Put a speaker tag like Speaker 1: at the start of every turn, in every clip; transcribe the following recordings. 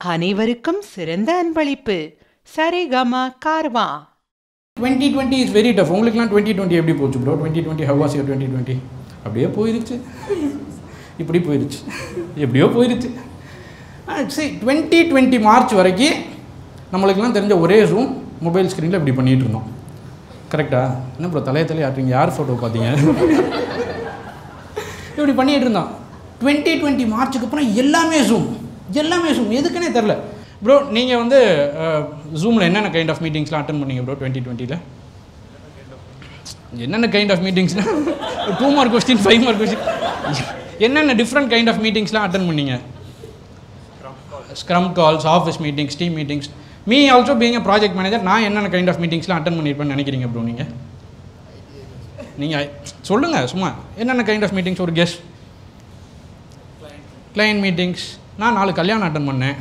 Speaker 1: அனைவருக்கும் சிறந்த அன்பளிப்பு Saregama Carvaan
Speaker 2: twenty twenty is very tough உங்களுக்குலாம் டுவெண்ட்டி டுவெண்ட்டி எப்படி போச்சு bro twenty twenty how was your twenty twenty அப்படியே போயிருச்சு இப்படி போயிருச்சு எப்படியோ போயிருச்சு சரி டுவெண்ட்டி டுவெண்ட்டி மார்ச் வரைக்கும் நம்மளுக்கெல்லாம் தெரிஞ்ச ஒரே ஜூம் மொபைல் ஸ்க்ரீனில் இப்படி பண்ணிகிட்டு இருந்தோம் கரெக்டா என்ன ப்ரோ தலையை தலையை ஆட்டுறீங்க யார் ஃபோட்டோ பார்த்தீங்க இப்படி பண்ணிகிட்டு இருந்தோம் டுவெண்ட்டி டுவெண்ட்டி மார்ச்சுக்கு அப்புறம் எல்லாமே ஜூம் எல்லாமே ஜூம் எதுக்குன்னே தெரில ப்ரோ நீங்கள் வந்து ஜூமில் என்னென்ன கைண்ட் ஆஃப் மீட்டிங்ஸ்லாம் அட்டன் பண்ணீங்க ப்ரோ டுவெண்ட்டி டுவெண்ட்டியில் என்னென்ன கைண்ட் ஆஃப் மீட்டிங்ஸ்னா two mark question five mark question என்னென்ன டிஃப்ரெண்ட் கைண்ட் ஆஃப் மீட்டிங்ஸ்லாம் அட்டன் பண்ணீங்க scrum calls office meetings team meetings me also being project manager நான் என்னென்ன கைண்ட் ஆஃப் மீட்டிங்ஸ்லாம் அட்டன் பண்ணியிருப்பேன்னு நினைக்கிறீங்க ப்ரோ நீங்கள் நீங்கள் சொல்லுங்கள் சும்மா என்னென்ன கைண்ட் ஆஃப் மீட்டிங்ஸ் ஒரு கெஸ்ட் கிளைண்ட் மீட்டிங்ஸ் நான் நாலு கல்யாணம் அட்டன் பண்ணேன்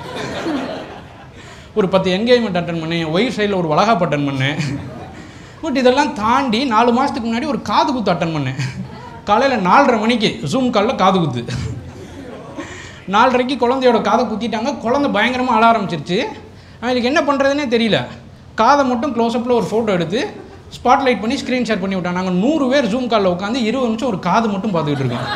Speaker 2: ஒரு பத்து என்கேஜ்மெண்ட் அட்டன் பண்ணேன் என் ஒய்ஃப் சைடில் ஒரு வளகாப்பு அட்டன் பண்ணேன் பட் இதெல்லாம் தாண்டி நாலு மாதத்துக்கு முன்னாடி ஒரு காது குத்து அட்டன் பண்ணேன் காலையில் நாலரை மணிக்கு ஜூம் காலில் காது குத்து நாலரைக்கு குழந்தையோட காதை குத்திட்டாங்க குழந்தை பயங்கரமாக அழ ஆரம்பிச்சிருச்சு அவங்களுக்கு என்ன பண்ணுறதுனே தெரியல காதை மட்டும் க்ளோஸ்அப்பில் ஒரு ஃபோட்டோ எடுத்து ஸ்பாட்லைட் பண்ணி ஸ்க்ரீன் ஷேர் பண்ணி விட்டாங்க நாங்கள் நூறு பேர் ஜூம் காலில் உட்காந்து இருபது நிமிஷம் ஒரு காது மட்டும் பார்த்துக்கிட்டு இருக்கோம்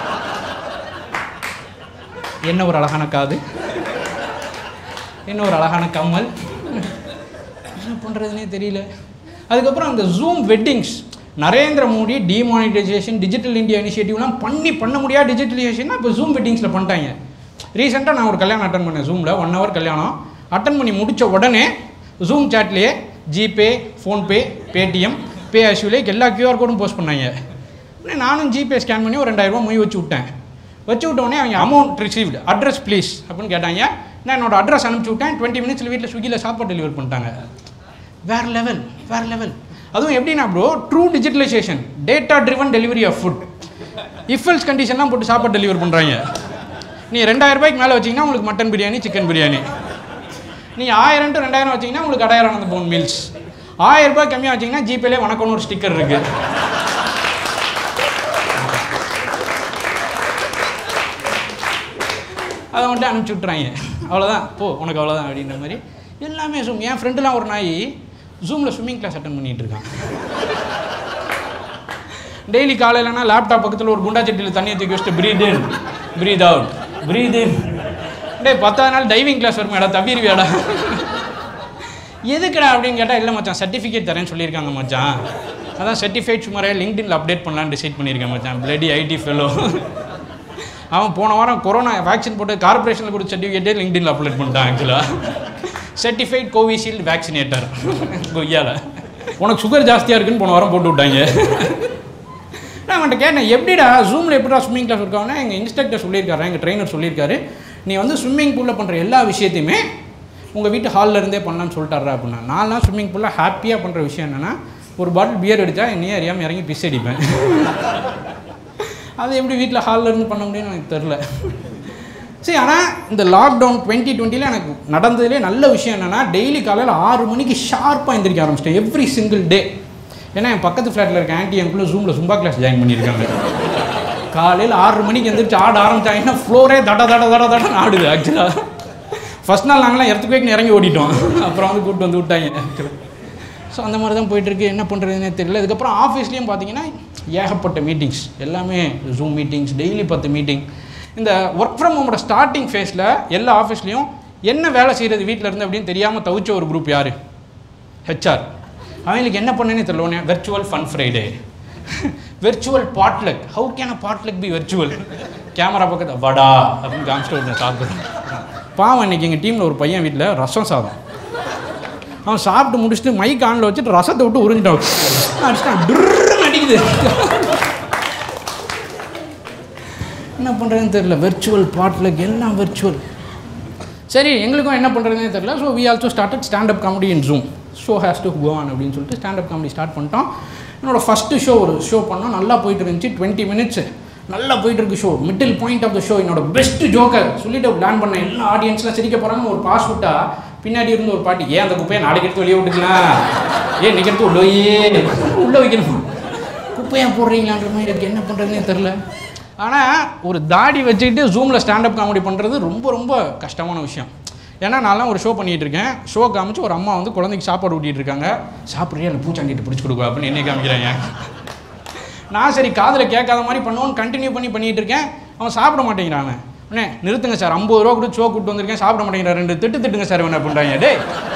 Speaker 2: என்ன ஒரு அழகான காது என்ன ஒரு அழகான கம்மல் என்ன பண்ணுறதுனே தெரியல அதுக்கப்புறம் அந்த Zoom weddings Narendra Modi demonetization digital India இனிஷியேட்டிவ்லாம் பண்ணி பண்ண முடியாத டிஜிட்டலைசேஷன் இப்போ ஜூம் வெட்டிங்ஸில் பண்ணிட்டாங்க ரீசெண்டாக நான் ஒரு கல்யாணம் அட்டன் பண்ணேன் ஜூமில் ஒன் ஹவர் கல்யாணம் அட்டன் பண்ணி முடித்த உடனே ஜூம் சாட்லேயே ஜிபே ஃபோன்பே பேடிஎம் பே ஆஷ்யூலேக் எல்லா கியூஆர் கோடும் போஸ்ட் பண்ணாங்க உடனே நானும் ஜிபே ஸ்கேன் பண்ணி ஒரு ரெண்டாயிரரூபா மொய் வச்சு விட்டேன் வச்சு விட்ட உடனே அவங்க அமௌண்ட் ரிசீவ்டு அட்ரஸ் ப்ளீஸ் அப்படின்னு கேட்டாங்க நான் என்னோட அட்ரஸ் அனுப்பிச்சி விட்டேன் டுவெண்ட்டி மினிட்ஸில் வீட்டில் ஸ்விக்கியில் சாப்பாடு டெலிவரி பண்ணிட்டாங்க வேறு லெவல் வேறு லெவல் அதுவும் எப்படின்னா bro through digitalization data driven delivery of food if else கண்டிஷன்லாம் போட்டு சாப்பாடு டெலிவரி பண்ணுறாங்க நீ ரெண்டாயிரம் ரூபாய்க்கு மேலே வச்சிங்கன்னா உங்களுக்கு மட்டன் பிரியாணி சிக்கன் பிரியாணி நீ ஆயிரம் டு ரெண்டாயிரம் வச்சிங்கன்னா உங்களுக்கு அடாயிரம் அந்த போன் மீல்ஸ் ஆயிரம் ரூபாய் கம்மியாக வச்சிங்கன்னா ஜிபேலே வணக்கம்னு ஒரு ஸ்டிக்கர் இருக்குது அதை மட்டும் அனுப்பிச்சி விட்றாங்க அவ்வளோதான் போ உனக்கு அவ்வளோதான் அப்படின்ற மாதிரி எல்லாமே ஜூம் என் ஃப்ரெண்டுலாம் ஒரு நாய் ஜூமில் ஸ்விம்மிங் கிளாஸ் அட்டன் பண்ணிகிட்டு இருக்கான் டெய்லி காலையிலனா லேப்டாப் பக்கத்தில் ஒரு குண்டா சட்டியில் தண்ணியை தூக்கி வச்சுட்டு breath in breath out breath in day பத்தாவது நாள் டைவிங் கிளாஸ் வருமேடா தவிர்வியாடா எதுக்குடா அப்படின்னு கேட்டால் இல்லை மச்சான் சர்டிஃபிகேட் தரேன்னு சொல்லியிருக்காங்க மச்சான் அதான் சர்டிஃபைட் சுமாரே லிங்க்டின்ல அப்டேட் பண்ணலான்னு டிசைட் பண்ணியிருக்கேன் மச்சான் பிளடி ஐடி ஃபெலோ அவன் போன வாரம் கொரோனா வேக்சின் போட்டு கார்பரேஷனில் கொடுத்த சர்டிஃபிகேட்டே லிங்க்டின்ல அப்லோட் பண்ணிட்டான் ஆக்சுவலாக சர்டிஃபைட் கோவிஷீல்டு வேக்சினேட்டர் கொய்யால உனக்கு சுகர் ஜாஸ்தியாக இருக்குன்னு போன வாரம் போட்டு விட்டாங்க நான் அவன்கிட்ட கேட்டேன் எப்படிடா ஜூமில் எப்படிடா ஸ்விம்மிங் கிளாஸ் இருக்காங்கன்னா எங்கள் இன்ஸ்ட்ரக்டர் சொல்லியிருக்காரு எங்கள் ட்ரைனர் சொல்லியிருக்காரு நீ வந்து ஸ்விம்மிங் பூலில் பண்ணுற எல்லா விஷயத்தையுமே உங்கள் வீட்டு ஹாலில் இருந்தே பண்ணலான்னு சொல்லிட்டாரா அப்படின்னா நான்லாம் ஸ்விம்மிங் பூலில் ஹாப்பியாக பண்ணுற விஷயம் என்னென்னா ஒரு பாட்டில் பியர் அடித்தா என்னையே அறியாமல் இறங்கி பிஸ் அடிப்பேன் அது எப்படி வீட்டில் ஹாலில் இருந்து பண்ண முடியும்னு எனக்கு தெரில சரி ஆனால் இந்த லாக்டவுன் டுவெண்ட்டி டுவெண்ட்டியில் எனக்கு நடந்ததுலே நல்ல விஷயம் என்னென்னா டெய்லி காலையில் ஆறு மணிக்கு ஷார்ப்பாக எந்திரிக்க ஆரம்பிச்சிட்டேன் எவ்ரி சிங்கிள் டே ஏன்னா என் பக்கத்து ஃப்ளாட்டில் இருக்க ஆன்ட்டி எனக்குள்ளே ஜூமில் சும்பா கிளாஸ் ஜாயின் பண்ணியிருக்காங்க காலையில் ஆறு மணிக்கு எந்திரிச்சு ஆட ஆரம்பிச்சாங்கன்னா ஃப்ளோரே தட தட தட தட ஆடுது ஆக்சுவலாக ஃபஸ்ட் நாள் நாங்களாம் இடத்துக்கு இறங்கி ஓடிட்டோம் அப்புறம் வந்து கூப்பிட்டு வந்து விட்டாங்க ஆக்சுவலாக ஸோ அந்த மாதிரி தான் போயிட்டுருக்கு என்ன பண்ணுறதுனே தெரியல இதுக்கப்புறம் ஆஃபீஸ்லேயும் பார்த்தீங்கன்னா ஏகப்பட்ட மீட்டிங்ஸ் எல்லாமே ஜூம் மீட்டிங்ஸ் டெய்லி பத்து மீட்டிங் இந்த ஒர்க் ஃப்ரம் ஹோமோட ஸ்டார்டிங் ஃபேஸில் எல்லா ஆஃபீஸ்லேயும் என்ன வேலை செய்கிறது வீட்டில் இருந்து அப்படின்னு தெரியாமல் தவிச்ச ஒரு குரூப் யார் ஹெச்ஆர் அவங்களுக்கு என்ன பண்ணேனே தெரியல உடனே virtual fun Friday virtual potluck how can a potluck be virtual camera பக்கத்தில் வடா அப்படின்னு காமிச்சிட்டு ஒருத்தன் சாப்பிட்றேன் பாவம் இன்னைக்கு எங்கள் டீமில் ஒரு பையன் வீட்டில் ரசம் சாதம் அவன் சாப்பிட்டு முடிச்சுட்டு மைக் ஆனில் வச்சுட்டு ரசத்தை விட்டு உறிஞ்சிட்டான் அடிச்சிட்டான் டுர்ன்னு அடிக்குது என்ன பண்ணுறதுன்னு தெரியல வெர்ச்சுவல் பாட்டில் எல்லாம் வெர்ச்சுவல் சரி எங்களுக்கும் என்ன பண்ணுறதுனே தெரியல so we also started standup comedy in Zoom show has to go on அப்படின்னு சொல்லிட்டு ஸ்டாண்டப் காமெடி ஸ்டார்ட் பண்ணிட்டோம் என்னோடய ஃபஸ்ட்டு ஷோ ஒரு ஷோ பண்ணோம் நல்லா போயிட்டு இருந்துச்சு டுவெண்ட்டி மினிட்ஸ் நல்லா போயிட்டு இருக்கு show middle point of the show என்னோட பெஸ்ட் ஜோக்கர் சொல்லிட்டு பிளான் பண்ணேன் எல்லா ஆடியன்ஸ்லாம் சிரிக்க போகிறாங்க ஒரு பாஸ் விட்டா பின்னாடி இருந்து ஒரு பாட்டி ஏன் அந்த குப்பையை நாளைக்கு எடுத்து வெளியே விட்டுக்கலாம் ஏன் இன்னைக்கு எடுத்து உள்ளே உள்ளே வைக்கணும் குப்பையாக போடுறீங்களான்ற மாதிரி எனக்கு என்ன பண்ணுறதுனே தெரில ஆனால் ஒரு தாடி வச்சுக்கிட்டு ஜூமில் ஸ்டாண்டப் காமெடி பண்ணுறது ரொம்ப ரொம்ப கஷ்டமான விஷயம் ஏன்னா நான்லாம் ஒரு ஷோ பண்ணிகிட்டு இருக்கேன் ஷோ காமிச்சு ஒரு அம்மா வந்து குழந்தைக்கு சாப்பாடு ஊட்டிகிட்டு இருக்காங்க சாப்பிட்றியா இல்லை பூச்சாண்டிட்டு பிடிச்சி கொடுக்க அப்படின்னு என்ன காமிக்கிறாங்க நான் சரி காதில் கேட்காத மாதிரி பண்ணுவோன்னு கண்டினியூ பண்ணி பண்ணிகிட்டு இருக்கேன் அவன் சாப்பிட மாட்டேங்கிறான் அவன். அண்ணே நிறுத்துங்க சார் ஐம்பது ரூபா கொடுத்து ஷோ கூப்பிட்டு வந்திருக்கேன் சாப்பிட மாட்டேங்கிறான் ரெண்டு திட்டு திட்டுங்க சார் என்ன பண்ணுறாங்க டேய்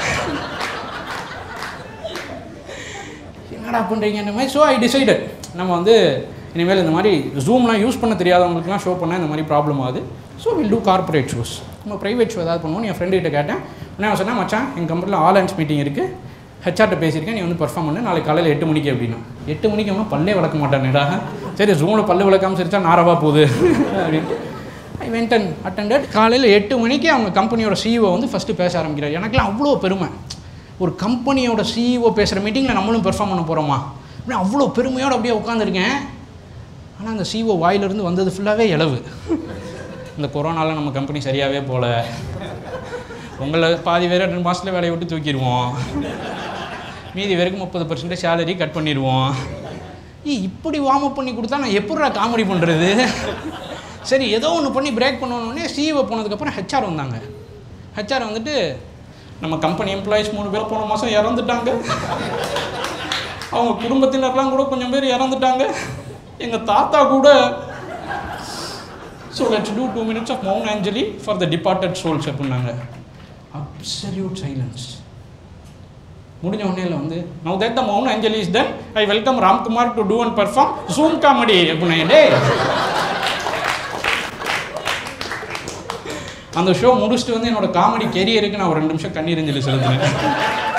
Speaker 2: என்னடா பண்ணுறீங்க இந்த மாதிரி ஸோ ஐ டிசைடட் நம்ம வந்து இனிமேல் இந்த மாதிரி ஜூம்லாம் யூஸ் பண்ண தெரியாதவங்களுக்குலாம் ஷோ பண்ணால் இந்த மாதிரி ப்ராப்ளம் ஆகுது so will do corporate shows நம்ம ப்ரைவேட் ஷோ ஏதாவது பண்ணுவோம் என் ஃப்ரெண்டு கிட்ட கேட்டேன் உடனே அவன் சொன்னேன் மச்சான் எங்கள் கம்பெனியில் ஆல் ஹேண்ட்ஸ் மீட்டிங் இருக்குது ஹெச்ஆர்ட்ட பேசியிருக்கேன் நீ வந்து பர்ஃபார்ம் பண்ணு நாளைக்கு காலையில் எட்டு மணிக்கு அப்படின்னா எட்டு மணிக்கு அவன் பல்லே விளக்க மாட்டானேடா சரி ஜூமில் பல்லு விளக்காமல் சிரிச்சா நாரவா போகுது அப்படின்ட்டு ஐ வெண்ட் அண்ட் அட்டண்டட் காலையில் எட்டு மணிக்கு அவங்க கம்பெனியோட சிஇஓ வந்து ஃபஸ்ட்டு பேச ஆரம்பிக்கிறார் எனக்குலாம் அவ்வளோ பெருமை ஒரு கம்பெனியோட சிஇஓ பேசுகிற மீட்டிங்கில் நம்மளும் பெர்ஃபார்ம் பண்ண போகிறோமா அப்படின்னு அவ்வளோ பெருமையோடு அப்படியே உட்காந்துருக்கேன் ஆனால் அந்த சிஓ வாயிலிருந்து வந்தது ஃபுல்லாகவே இளவு இந்த கொரோனாவில் நம்ம கம்பெனி சரியாகவே போகல உங்களை பாதி பேரை ரெண்டு மாதத்தில் வேலையை விட்டு தூக்கிடுவோம் மீதி பேருக்கு முப்பது பர்சன்டேஜ் சேலரி கட் பண்ணிடுவோம் ஏய் இப்படி வார்ம் அப் பண்ணி கொடுத்தா நான் எப்படிடா காமெடி பண்ணுறது சரி ஏதோ ஒன்று பண்ணி பிரேக் பண்ணணுன்னே சிஇஓ போனதுக்கப்புறம் ஹெச்ஆர் வந்தாங்க ஹெச்ஆர் வந்துட்டு நம்ம கம்பெனி எம்ப்ளாயிஸ் மூணு பேர் போன மாதம் இறந்துட்டாங்க அவங்க குடும்பத்தினர்லாம் கூட கொஞ்சம் பேர் இறந்துட்டாங்க எங்கள் தாத்தா கூட so let's do two minutes of mouna anjali for the departed souls அப்படின்னாங்க அப்சல்யூட் சைலன்ஸ் முடிஞ்ச உடனே வந்து now that the mouna anjali is then I welcome Ramkumar to do and perform Zoom comedy அப்படின்னாங்க டே அந்த ஷோ முடிச்சுட்டு வந்து என்னோட காமெடி கெரியருக்கு நான் ஒரு ரெண்டு நிமிஷம் கண்ணீர் அஞ்சலி செலுத்தினேன்